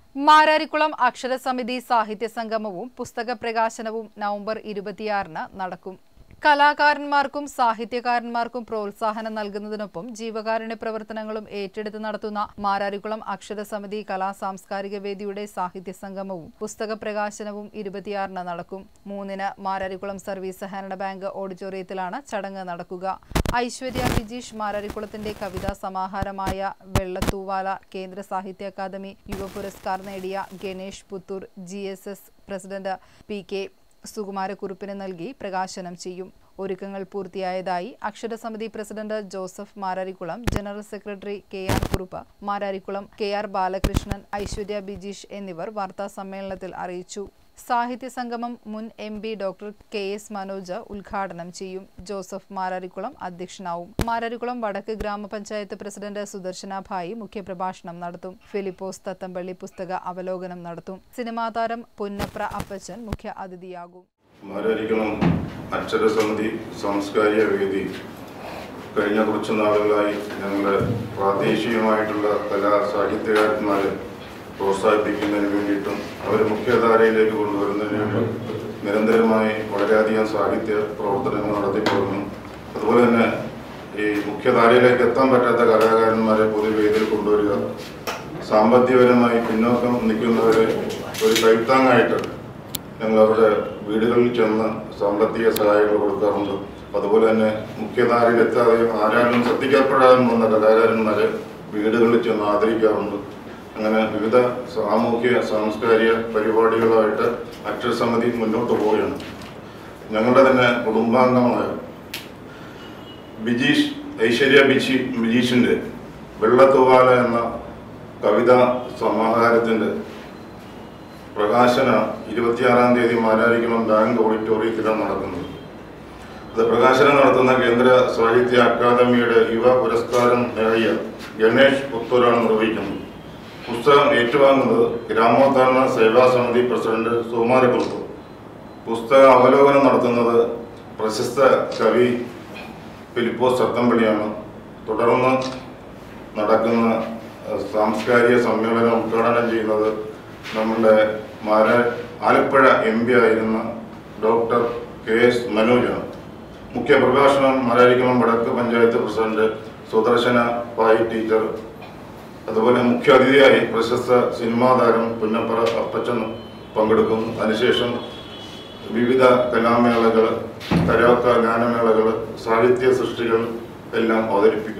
മാരാരിക്കുളം അക്ഷരസമിതി സാഹിത്യ സംഗമവും പുസ്തക പ്രകാശനവും നവംബർ ഇരുപത്തിയാറിന് നടക്കും കലാകാരന്മാർക്കും സാഹിത്യകാരന്മാർക്കും പ്രോത്സാഹനം നൽകുന്നതിനൊപ്പം ജീവകാരുണ്യ പ്രവർത്തനങ്ങളും ഏറ്റെടുത്ത് നടത്തുന്ന മാരാരിക്കുളം അക്ഷരസമിതി കലാ സാംസ്കാരിക വേദിയുടെ സാഹിത്യ സംഗമവും പുസ്തക പ്രകാശനവും ഇരുപത്തിയാറിന് നടക്കും മൂന്നിന് മാരാരിക്കുളം സർവീസ് സഹകരണ ബാങ്ക് ഓഡിറ്റോറിയത്തിലാണ് ചടങ്ങ് നടക്കുക ഐശ്വര്യ ബിജീഷ് മാരാരിക്കുളത്തിന്റെ കവിതാ സമാഹാരമായ വെള്ളത്തൂവാല കേന്ദ്ര സാഹിത്യ അക്കാദമി യുവ പുരസ്കാർ നേടിയ Ganesh Puthur ji president P K സുകുമാരക്കുറുപ്പിന് നൽകി പ്രകാശനം ചെയ്യും ഒരുക്കങ്ങൾ പൂർത്തിയായതായി അക്ഷരസമിതി president Joseph Mararikulam general secretary K R Kurup Mararikulam K R Balakrishnan Aishwarya Bijeesh എന്നിവർ വാർത്താ സമ്മേളനത്തിൽ അറിയിച്ചു സാഹിത്യ സംഗമം മുൻ M P doctor K S Manoj ഉദ്ഘാടനം ചെയ്യും ജോസഫ് മാരാരിക്കുളം അധ്യക്ഷനാവും മാരാരിക്കുളം വടക്ക് ഗ്രാമപഞ്ചായത്ത് പ്രസിഡന്റ് സുദർശന ഭായി മുഖ്യപ്രഭാഷണം നടത്തും ഫിലിപ്പോസ് തത്തമ്പള്ളി പുസ്തക അവലോകനം നടത്തും സിനിമാ താരം പൊന്നപ്ര അപ്പച്ചൻ മുഖ്യ അതിഥിയാകും മാരാരിക്കണം അക്ഷരസമിതി സാംസ്കാരിക വേദി കഴിഞ്ഞ കുറച്ച് നാളുകളായി ഞങ്ങൾ പ്രാദേശികമായിട്ടുള്ള കലാ സാഹിത്യകാരന്മാരെ പ്രോത്സാഹിപ്പിക്കുന്നതിന് വേണ്ടിയിട്ടും അവരെ മുഖ്യധാരയിലേക്ക് കൊണ്ടുവരുന്നതിന് വേണ്ടി നിരന്തരമായി വളരെയധികം സാഹിത്യ പ്രവർത്തനങ്ങൾ നടത്തിപ്പോകുന്നു അതുപോലെ തന്നെ ഈ മുഖ്യധാരയിലേക്ക് എത്താൻ പറ്റാത്ത കലാകാരന്മാരെ പൊതുവേദിയിൽ കൊണ്ടുവരിക സാമ്പത്തികപരമായി പിന്നോക്കം നിൽക്കുന്നവരെ ഒരു കൈത്താങ്ങായിട്ട് ഞങ്ങൾ അവരുടെ വീടുകളിൽ ചെന്ന് സാമ്പത്തിക സഹായങ്ങൾ കൊടുക്കാറുണ്ട് അതുപോലെ തന്നെ മുഖ്യധാരയിൽ എത്താതെ ആരാലും ശ്രദ്ധിക്കപ്പെടാതെ വന്ന കലാകാരന്മാരെ വീടുകളിൽ ചെന്ന് ആദരിക്കാറുണ്ട് അങ്ങനെ വിവിധ സാമൂഹ്യ സാംസ്കാരിക പരിപാടികളായിട്ട് അക്ഷരസമിതി മുന്നോട്ട് പോവുകയാണ് ഞങ്ങളുടെ തന്നെ കുടുംബാംഗമായ ബിജീഷ് ഐശ്വര്യ ബിജി ബിജീഷിൻ്റെ വെള്ളത്തൂവാല എന്ന കവിതാ സമാഹാരത്തിൻ്റെ പ്രകാശന ഇരുപത്തിയാറാം തീയതി മാരാരിക്കുളം ബാങ്ക് ഓഡിറ്റോറിയത്തിലാണ് നടക്കുന്നത് ഇത് പ്രകാശനം നടത്തുന്ന കേന്ദ്ര സാഹിത്യ അക്കാദമിയുടെ യുവ പുരസ്കാരം നേടിയ ഗണേഷ് പുത്തൂരാണ് നിർവഹിക്കുന്നത് പുസ്തകം ഏറ്റുവാങ്ങുന്നത് ഗ്രാമോദ്ധാരണ സേവാ സമിതി പ്രസിഡന്റ് സുകുമാരക്കുറുപ്പ് പുസ്തക അവലോകനം നടത്തുന്നത് പ്രശസ്ത കവി ഫിലിപ്പോസ് സത്തമ്പള്ളിയാണ് തുടർന്ന് നടക്കുന്ന അഹ്, സാംസ്കാരിക സമ്മേളനം ഉദ്ഘാടനം ചെയ്യുന്നത് നമ്മുടെ മാര ആലപ്പുഴ എം പി ആയിരുന്ന ഡോക്ടർ കെ എസ് മനോജാണ് മുഖ്യ പ്രഭാഷണം മാരാരിക്കുളം വടക്ക് പഞ്ചായത്ത് പ്രസിഡന്റ് സുദർശന പായി ടീച്ചർ അതുപോലെ മുഖ്യ അതിഥിയായി പ്രശസ്ത സിനിമാ താരം പുന്നപ്പറ അപ്പച്ചൻ പങ്കെടുക്കും അതിനുശേഷം വിവിധ കലാമേളകൾ കരോക്ക ഗാനമേളകൾ സാഹിത്യ സൃഷ്ടികൾ എല്ലാം അവതരിപ്പിക്കും